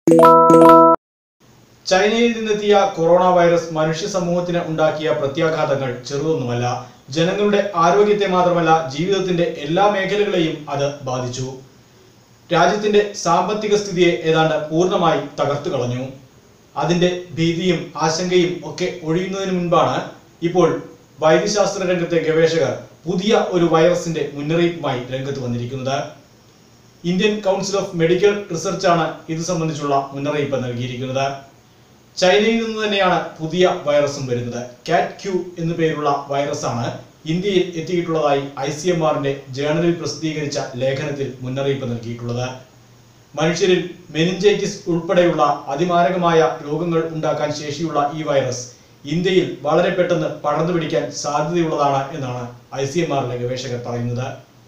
ചൈനയിൽ നിന്നെത്തിയ corona virus മനുഷ്യ സമൂഹത്തിന് ഉണ്ടാക്കിയ പ്രത്യാഘാതങ്ങൾ ചെറുതൊന്നുമല്ല ജനങ്ങളുടെ ആരോഗ്യത്തെ മാത്രമല്ല ജീവിതത്തിന്റെ എല്ലാ മേഖലകളെയും അത് ബാധിച്ചു രാജ്യത്തിന്റെ സാമ്പത്തിക സ്ഥിതിയെ ഏതാണ്ട് പൂർണ്ണമായി തകർത്തു കളഞ്ഞു അതിന്റെ ഭീതിയും ആശങ്കയും ഒക്കെ ഒഴിയുന്നതിന് മുൻപാണ് ഇപ്പോൾ വൈദ്യശാസ്ത്ര രംഗത്തെ ഗവേഷകർ പുതിയ ഒരു വൈറസിന്റെ മുന്നറിയിപ്പുമായി രംഗത്ത് വന്നിരിക്കുന്നത് ഇന്ത്യൻ കൗൺസിൽ ഓഫ് മെഡിക്കൽ റിസർച്ചാണ് ഇത് സംബന്ധിച്ചുള്ള മുന്നറിയിപ്പ് നൽകിയിരിക്കുന്നത് ചൈനയിൽ നിന്ന് തന്നെയാണ് പുതിയ വൈറസും വരുന്നത് കാറ്റ് ക്യൂ എന്നു പേരുള്ള വൈറസാണ് ഇന്ത്യയിൽ എത്തിയിട്ടുള്ളതായി ഐ സി എം ആറിന്റെ ജേണലിൽ പ്രസിദ്ധീകരിച്ച ലേഖനത്തിൽ മുന്നറിയിപ്പ് നൽകിയിട്ടുള്ളത് മനുഷ്യരിൽ മെനിഞ്ചൈറ്റിസ് ഉൾപ്പെടെയുള്ള അതിമാരകമായ രോഗങ്ങൾ ഉണ്ടാക്കാൻ ശേഷിയുള്ള ഈ വൈറസ് ഇന്ത്യയിൽ വളരെ പെട്ടെന്ന് പടർന്നു പിടിക്കാൻ സാധ്യതയുള്ളതാണ് എന്നാണ് ഐ സി എം ആറിലെ ഗവേഷകർ പറയുന്നത്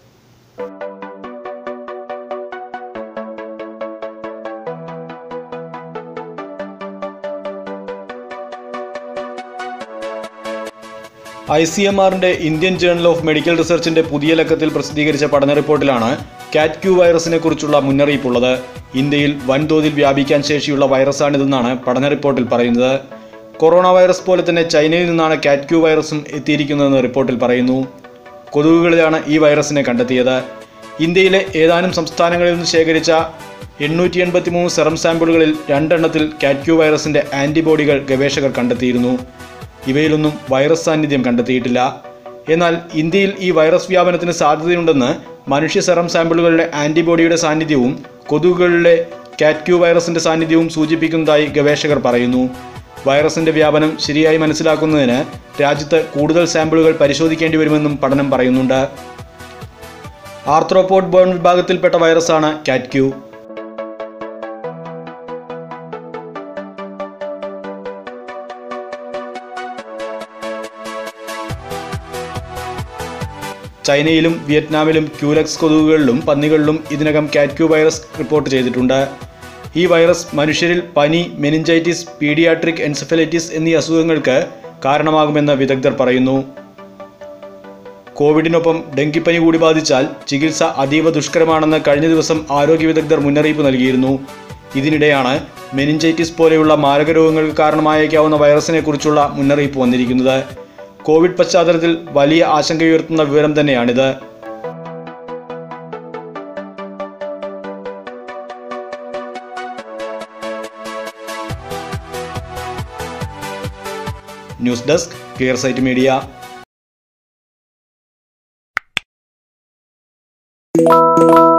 ഐ സി എം ആറിന്റെ ഇന്ത്യൻ ജേണൽ ഓഫ് മെഡിക്കൽ റിസർച്ചിന്റെ പുതിയ ലക്കത്തിൽ പ്രസിദ്ധീകരിച്ച പഠന റിപ്പോർട്ടിലാണ് കാറ്റ് ക്യൂ വൈറസിനെ കുറിച്ചുള്ള മുന്നറിയിപ്പുള്ളത് ഇന്ത്യയിൽ വൻതോതിൽ വ്യാപിക്കാൻ ശേഷിയുള്ള വൈറസാണിതെന്നാണ് പഠന റിപ്പോർട്ടിൽ പറയുന്നത് കൊറോണ വൈറസ് പോലെ തന്നെ ചൈനയിൽ നിന്നാണ് കാറ്റ് ക്യൂ വൈറസും എത്തിയിരിക്കുന്നതെന്ന് റിപ്പോർട്ടിൽ പറയുന്നു കൊതുകുകളിലാണ് ഈ വൈറസിനെ കണ്ടെത്തിയത് ഇന്ത്യയിലെ ഏതാനും സംസ്ഥാനങ്ങളിൽ നിന്ന് ശേഖരിച്ച എണ്ണൂറ്റി എൺപത്തി മൂന്ന് സെറം സാമ്പിളുകളിൽ രണ്ടെണ്ണത്തിൽ കാറ്റ് ക്യൂ വൈറസിന്റെ ആന്റിബോഡികൾ ഗവേഷകർ കണ്ടെത്തിയിരുന്നു ഇവയിലൊന്നും വൈറസ് സാന്നിധ്യം കണ്ടെത്തിയിട്ടില്ല എന്നാൽ ഇന്ത്യയിൽ ഈ വൈറസ് വ്യാപനത്തിന് സാധ്യതയുണ്ടെന്ന് മനുഷ്യ സെറം സാമ്പിളുകളുടെ ആന്റിബോഡിയുടെ സാന്നിധ്യവും കൊതുകുകളിലെ കാറ്റ്ക്യൂ വൈറസിന്റെ സാന്നിധ്യവും സൂചിപ്പിക്കുന്നതായി ഗവേഷകർ പറയുന്നു വൈറസിന്റെ വ്യാപനം ശരിയായി മനസ്സിലാക്കുന്നതിന് രാജ്യത്ത് കൂടുതൽ സാമ്പിളുകൾ പരിശോധിക്കേണ്ടി വരുമെന്നും പഠനം പറയുന്നുണ്ട് ആർത്രോപോഡ് ബേൺ വിഭാഗത്തിൽപ്പെട്ട വൈറസാണ് കാറ്റ്ക്യൂ ചൈനയിലും വിയറ്റ്നാമിലും ക്യൂലക്സ് കൊതുകുകളിലും പന്നികളിലും ഇതിനകം കാറ്റ്ക്യൂ വൈറസ് റിപ്പോർട്ട് ചെയ്തിട്ടുണ്ട് ഈ വൈറസ് മനുഷ്യരിൽ പനി മെനിഞ്ചൈറ്റിസ് പീഡിയാട്രിക് എൻസെഫലൈറ്റിസ് എന്നീ അസുഖങ്ങൾക്ക് കാരണമാകുമെന്ന് വിദഗ്ധർ പറയുന്നു കോവിഡിനൊപ്പം ഡെങ്കിപ്പനി കൂടി ബാധിച്ചാൽ ചികിത്സ അതീവ ദുഷ്കരമാണെന്ന് കഴിഞ്ഞ ദിവസം ആരോഗ്യ വിദഗ്ധർ മുന്നറിയിപ്പ് നൽകിയിരുന്നു ഇതിനിടെയാണ് മെനിഞ്ചൈറ്റിസ് പോലെയുള്ള മാരക രോഗങ്ങൾക്ക് കാരണമായേക്കാവുന്ന വൈറസിനെ കുറിച്ചുള്ള മുന്നറിയിപ്പ് വന്നിരിക്കുന്നത് കോവിഡ് പശ്ചാത്തലത്തിൽ വലിയ ആശങ്കയുയർത്തുന്ന വിവരം തന്നെയാണിത് news desk clear sight media thank you